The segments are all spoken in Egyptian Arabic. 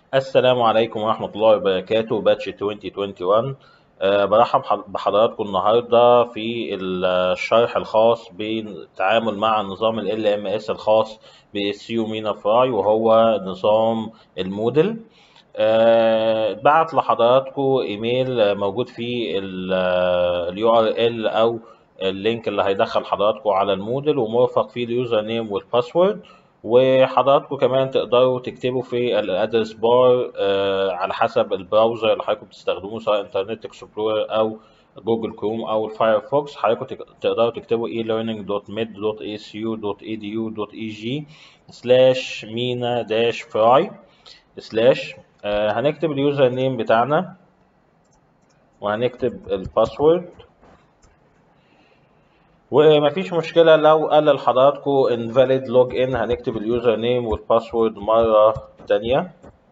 السلام عليكم ورحمة الله وبركاته باتش 2021 أه برحب ح- بحضراتكم النهاردة في الشرح الخاص بالتعامل مع نظام ال LMS الخاص بالسيو مينا فراي وهو نظام الموديل أه بعت لحضراتكم ايميل موجود فيه اليو ار ال او اللينك اللي هيدخل حضراتكم على الموديل ومرفق فيه اليوزر نيم والباسورد وحضراتكم كمان تقدروا تكتبوا في الادرس بار آه، على حسب البراوزر اللي حضراتكم بتستخدموه سواء انترنت اكسبلورر او جوجل كروم او الفايرفوكس حضراتكم تك- تقدروا تكتبوا elearning.med.acu.edu.eg سلاش مينا داش فراي سلاش هنكتب اليوزر نيم بتاعنا وهنكتب الباسورد ومفيش مشكلة لو قال لحضراتكم invalid login هنكتب اليوزر نيم والباسورد مرة تانية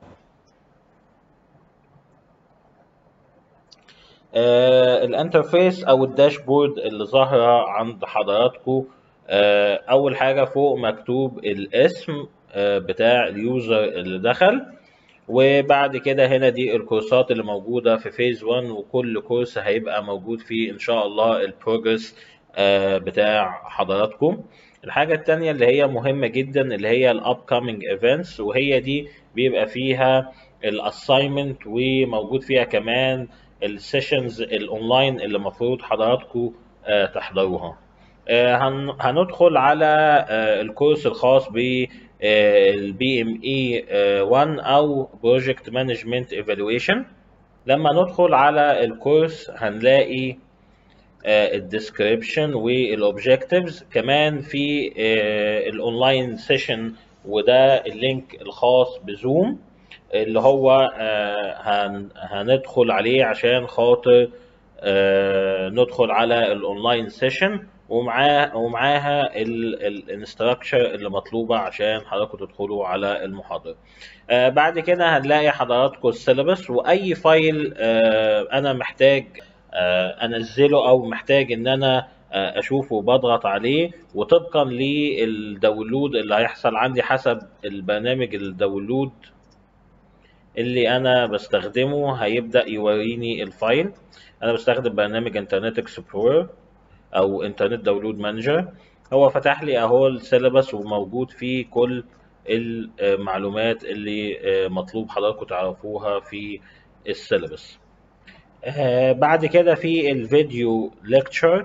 آه الانترفيس او الداشبورد اللي ظاهرة عند حضراتكم آه اول حاجة فوق مكتوب الاسم آه بتاع اليوزر اللي دخل وبعد كده هنا دي الكورسات اللي موجودة في فيز 1 وكل كورس هيبقى موجود فيه إن شاء الله البروجرس بتاع حضراتكم الحاجة التانية اللي هي مهمة جدا اللي هي ال upcoming events وهي دي بيبقى فيها الاساينمنت وموجود فيها كمان السيشنز الاونلاين اللي المفروض حضراتكم آه، تحضروها آه، هن- هندخل على آه، الكورس الخاص ب البي ام اي 1 او بروجكت مانجمنت ايفالويشن لما ندخل على الكورس هنلاقي الديسكريبشن والاوبجكتيفز كمان في آه، الاونلاين سيشن وده اللينك الخاص بزوم اللي هو آه، هن- هندخل عليه عشان خاطر آه، ندخل على الاونلاين سيشن ومعاه ومعاها الانستراكشر اللي مطلوبه عشان حضراتكم تدخلوا على المحاضره آه، بعد كده هنلاقي حضراتكم السيلبس واي فايل آه، انا محتاج آه، انزله او محتاج ان انا آه، اشوفه بضغط عليه وطبقا للداونلود اللي هيحصل عندي حسب البرنامج الداونلود اللي انا بستخدمه هيبدأ يوريني الفايل انا بستخدم برنامج انترنت اكسبلورر او انترنت داونلود مانجر هو فتح لي اهو السيلبس وموجود فيه كل المعلومات اللي آه، مطلوب حضراتكم تعرفوها في السيلبس آه، بعد كده في الفيديو ليكتشر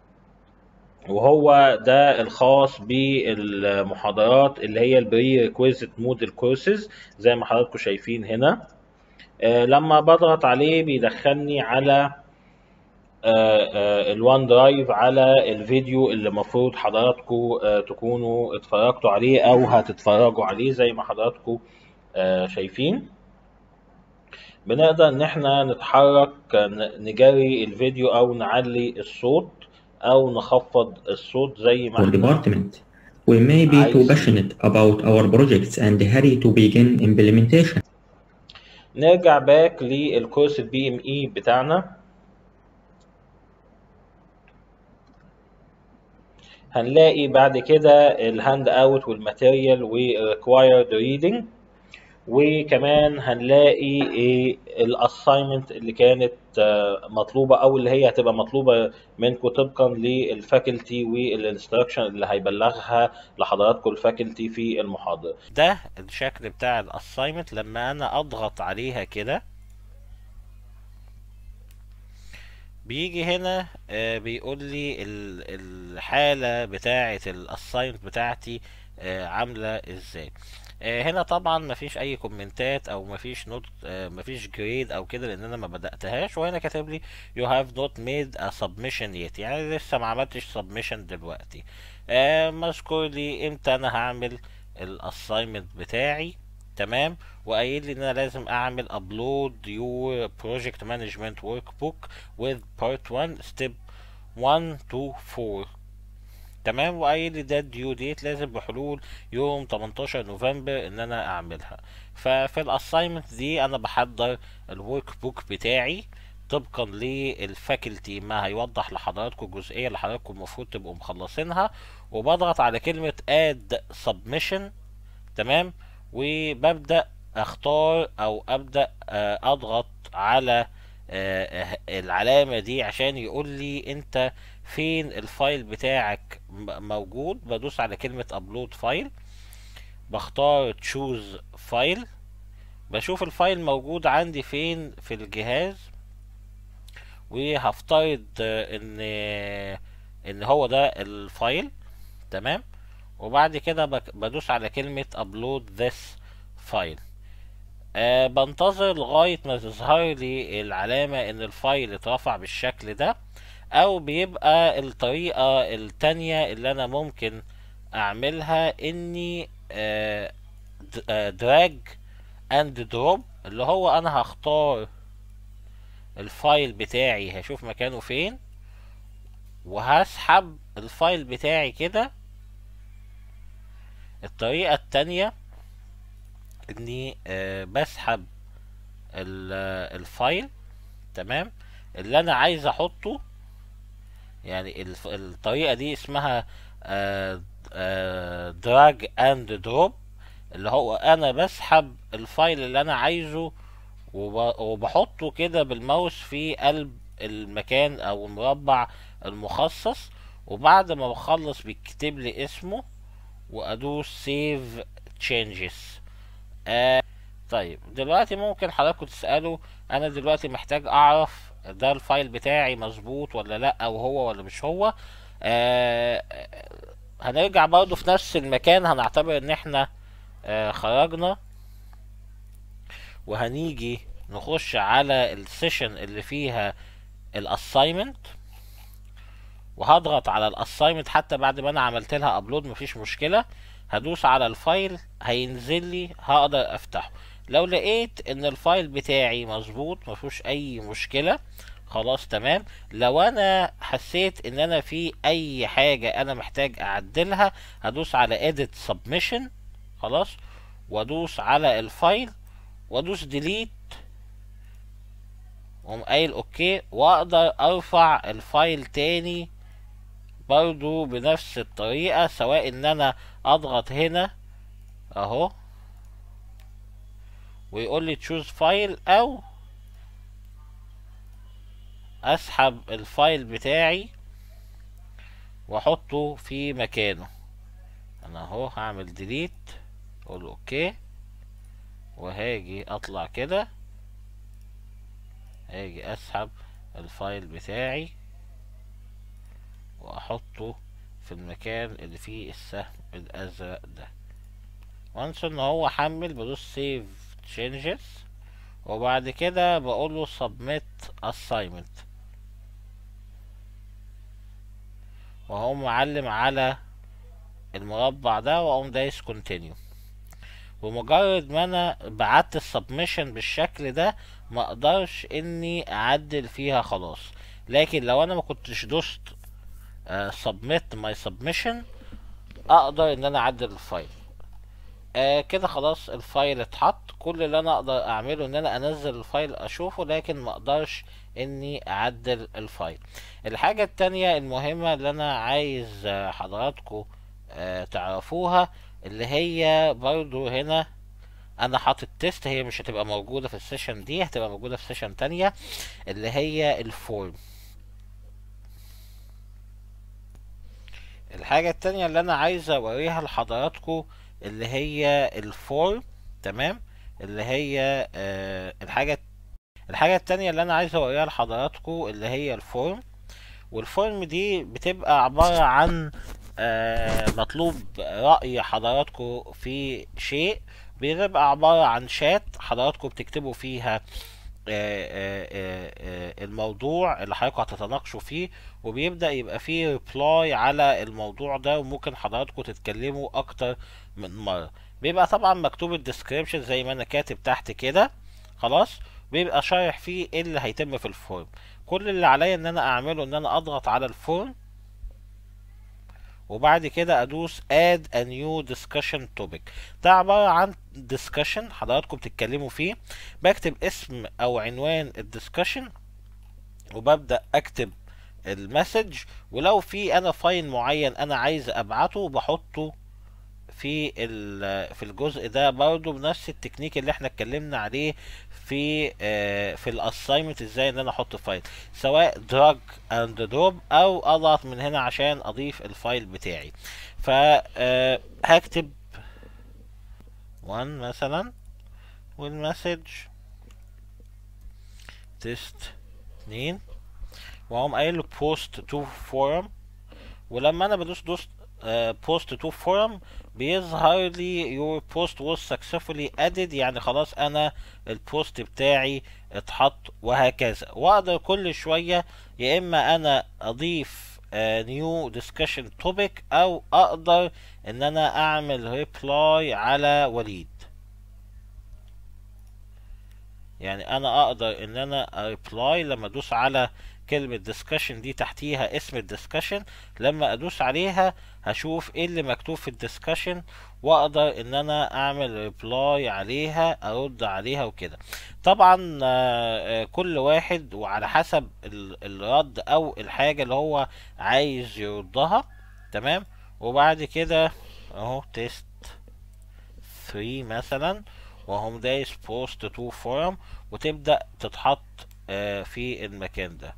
وهو ده الخاص بالمحاضرات اللي هي البري ريكويزيت موديل كورسز زي ما حضراتكم شايفين هنا آه، لما بضغط عليه بيدخلني على الوان درايف على الفيديو اللي المفروض حضراتكم آه، تكونوا اتفرجتوا عليه او هتتفرجوا عليه زي ما حضراتكم آه، شايفين بنقدر ان احنا نتحرك ن- نجري الفيديو او نعلي الصوت او نخفض الصوت زي ما our احنا department. We may be too عايزين passionate about our projects and hurry to begin implementation. نرجع باك للكورس البي ام اي بتاعنا هنلاقي بعد كده الهاند اوت والماتيريال والريكوايرد ريدنج وكمان هنلاقي ايه الاساينمنت اللي كانت آه، مطلوبه او اللي هي هتبقى مطلوبه منكم طبقا للفاكولتي والانستراكشن اللي هيبلغها لحضراتكم الفاكولتي في المحاضره ده الشكل بتاع الاساينمنت لما انا اضغط عليها كده بيجي هنا آه، بيقول لي ال- الحالة بتاعة الاساينمنت بتاعتي آه، عاملة ازاي آه، هنا طبعا مفيش اي كومنتات او مفيش نوت آه، مفيش جريد او كده لان انا ما بدأتهاش وهنا كاتب لي you have not made a submission yet يعني لسه ما عملتش submission دلوقتي آه، مذكور لي امتى انا هعمل الاساينمنت بتاعي تمام وقايل لي ان انا لازم اعمل upload your project management workbook with part 1 step 1 to 4 تمام وقايل لي ده الديو ديت لازم بحلول يوم 18 نوفمبر ان انا اعملها ففي الاساينمنت دي انا بحضر الورك بوك بتاعي طبقا للفاكولتي ما هيوضح لحضراتكم الجزئيه اللي حضراتكم المفروض تبقوا مخلصينها وبضغط على كلمه اد سبمشن تمام وببدا اختار او ابدا آه، اضغط على آه، العلامة دي عشان يقول لي انت فين الفايل بتاعك م- موجود بدوس على كلمة ابلود فايل بختار تشوز فايل بشوف الفايل موجود عندي فين في الجهاز وهفترض آه، ان ان هو ده الفايل تمام وبعد كده بك- بدوس على كلمة upload this file أه بنتظر لغاية ما تظهر لي العلامة ان الفايل اترفع بالشكل ده او بيبقى الطريقة التانية اللي انا ممكن اعملها اني أه دراج اند دروب اللي هو انا هختار الفايل بتاعي هشوف مكانه فين وهسحب الفايل بتاعي كده الطريقة التانية اني آه، بسحب ال- آه، الفايل تمام اللي انا عايز احطه يعني الف- الطريقة دي اسمها دراج اند دروب اللي هو انا بسحب الفايل اللي انا عايزه وب- وبحطه كده بالماوس في قلب المكان او المربع المخصص وبعد ما بخلص بيكتب لي اسمه وادوس سيف تشينجز آه طيب دلوقتي ممكن حضراتكم تسألوا انا دلوقتي محتاج اعرف ده الفايل بتاعي مظبوط ولا لا او هو ولا مش هو آه هنرجع برضو في نفس المكان هنعتبر ان احنا آه خرجنا وهنيجي نخش على السيشن اللي فيها الاساينمنت وهضغط على الاساينمنت حتى بعد ما انا عملت لها ابلود مفيش مشكله هدوس على الفايل هينزل لي هقدر افتحه لو لقيت ان الفايل بتاعي مظبوط مفيهوش اي مشكله خلاص تمام لو انا حسيت ان انا في اي حاجه انا محتاج اعدلها هدوس على edit submission خلاص وادوس على الفايل وادوس ديليت واقوم قايل اوكي واقدر ارفع الفايل تاني برضو بنفس الطريقة سواء ان انا اضغط هنا اهو ويقول لي تشوز فايل او اسحب الفايل بتاعي واحطه في مكانه انا اهو هعمل ديليت اقول اوكي وهاجي اطلع كده هاجي اسحب الفايل بتاعي واحطه في المكان اللي فيه السهم الازرق ده وانس ان هو حمل بدوس سيف تشينجز وبعد كده بقول له submit assignment وهو معلم على المربع ده واقوم دايس continue بمجرد ما انا بعت السبمشن بالشكل ده ما اقدرش اني اعدل فيها خلاص لكن لو انا ما كنتش دوست سبميت ماي سبمشن اقدر ان انا اعدل الفايل آه كده خلاص الفايل اتحط كل اللي انا اقدر اعمله ان انا انزل الفايل اشوفه لكن ما اقدرش اني اعدل الفايل الحاجة التانية المهمة اللي انا عايز آه، حضراتكم آه تعرفوها اللي هي برضو هنا انا حاطط تيست هي مش هتبقى موجودة في السيشن دي هتبقى موجودة في سيشن تانية اللي هي الفورم الحاجة التانية اللي انا عايز اوريها لحضراتكم اللي هي الفورم تمام اللي هي آه الحاجة الحاجة التانية اللي انا عايز اوريها لحضراتكم اللي هي الفورم والفورم دي بتبقى عبارة عن آه مطلوب رأي حضراتكم في شيء بيبقى عبارة عن شات حضراتكم بتكتبوا فيها آه، آه، آه، آه، الموضوع اللي حضراتكم هتتناقشوا فيه وبيبدأ يبقى فيه ريبلاي على الموضوع ده وممكن حضراتكم تتكلموا أكتر من مرة بيبقى طبعا مكتوب الديسكريبشن زي ما أنا كاتب تحت كده خلاص بيبقى شارح فيه ايه اللي هيتم في الفورم كل اللي عليا ان انا اعمله ان انا اضغط على الفورم وبعد كده ادوس add a new discussion topic ده عبارة عن discussion حضراتكم بتتكلموا فيه بكتب اسم او عنوان الدiscussion وببدأ اكتب المسج ولو في انا فايل معين انا عايز ابعته بحطه في ال- في الجزء ده برضو بنفس التكنيك اللي احنا اتكلمنا عليه في آه، في الاساينمنت ازاي ان انا احط فايل سواء دراج اند دروب او اضغط من هنا عشان اضيف الفايل بتاعي فهكتب 1 مثلا والمسج تيست 2 واقوم قايل له بوست تو فورم ولما انا بدوس دوس بوست تو فورم بيظهر لي your post was successfully added يعني خلاص انا البوست بتاعي اتحط وهكذا واقدر كل شوية يا اما انا اضيف نيو ديسكشن توبيك او اقدر ان انا اعمل ريبلاي على وليد يعني انا اقدر ان انا ريبلاي لما ادوس على كلمة ديسكشن دي تحتيها اسم الديسكشن لما ادوس عليها هشوف ايه اللي مكتوب في الديسكشن واقدر ان انا اعمل ريبلاي عليها ارد عليها وكده طبعا آه، آه، كل واحد وعلى حسب ال- الرد او الحاجة اللي هو عايز يردها تمام وبعد كده اهو تيست 3 مثلا وهم دايس بوست تو فورم وتبدأ تتحط آه، في المكان ده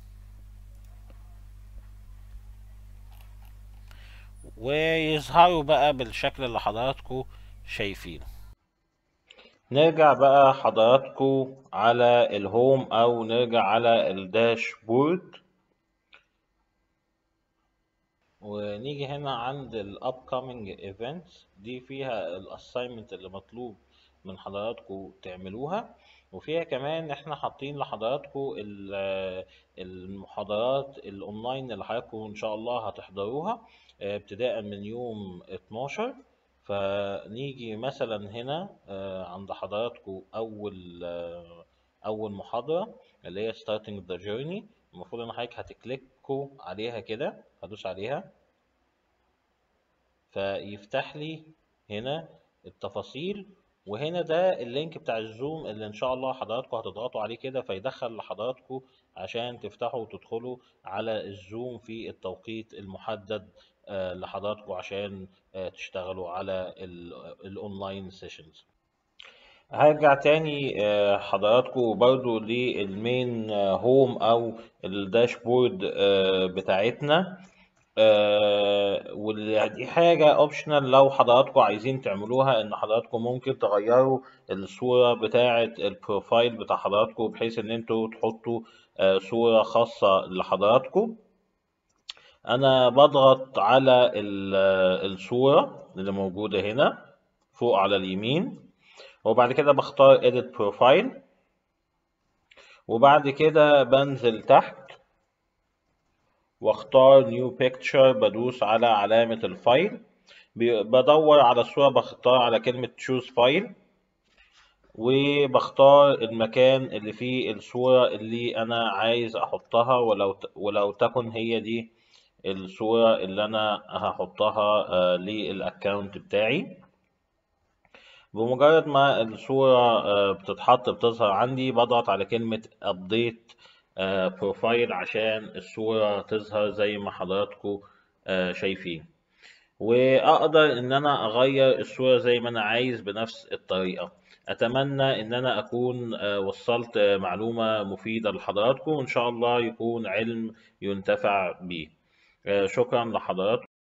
ويظهروا بقى بالشكل اللي حضراتكم شايفينه نرجع بقى حضراتكم على الهوم او نرجع على الداشبورد ونيجي هنا عند ال upcoming events دي فيها الاساينمنت اللي مطلوب من حضراتكم تعملوها وفيها كمان احنا حاطين لحضراتكم ال- المحاضرات الاونلاين اللي حضراتكم ان شاء الله هتحضروها آه، ابتداء من يوم 12 فنيجي مثلا هنا آه، عند حضراتكم اول آه، اول محاضرة اللي هي starting the journey المفروض ان حضرتك هتكليكوا عليها كده هدوس عليها فيفتح لي هنا التفاصيل وهنا ده اللينك بتاع الزوم اللي ان شاء الله حضراتكم هتضغطوا عليه كده فيدخل لحضراتكم عشان تفتحوا وتدخلوا على الزوم في التوقيت المحدد آه، لحضراتكم عشان آه، تشتغلوا على الاونلاين سيشنز هرجع تاني آه، حضراتكم برضو للمين آه، هوم او الداشبورد آه، بتاعتنا آه، ودي حاجة اوبشنال لو حضراتكم عايزين تعملوها ان حضراتكم ممكن تغيروا الصورة بتاعة البروفايل بتاع حضراتكم بحيث ان انتوا تحطوا آه، صورة خاصة لحضراتكم انا بضغط على ال- الصورة اللي موجودة هنا فوق على اليمين وبعد كده بختار edit profile وبعد كده بنزل تحت واختار new picture بدوس على علامة الفايل بي- بدور على الصورة بختار على كلمة choose file وبختار المكان اللي فيه الصورة اللي أنا عايز أحطها ولو ت- ولو تكن هي دي الصورة اللي أنا هحطها آه، للأكاونت بتاعي بمجرد ما الصورة آه، بتتحط بتظهر عندي بضغط على كلمة update آه، بروفايل عشان الصورة تظهر زي ما حضراتكم آه، شايفين واقدر ان انا اغير الصورة زي ما انا عايز بنفس الطريقة اتمنى ان انا اكون آه، وصلت آه، معلومة مفيدة لحضراتكم وان شاء الله يكون علم ينتفع بيه آه، شكرا لحضراتكم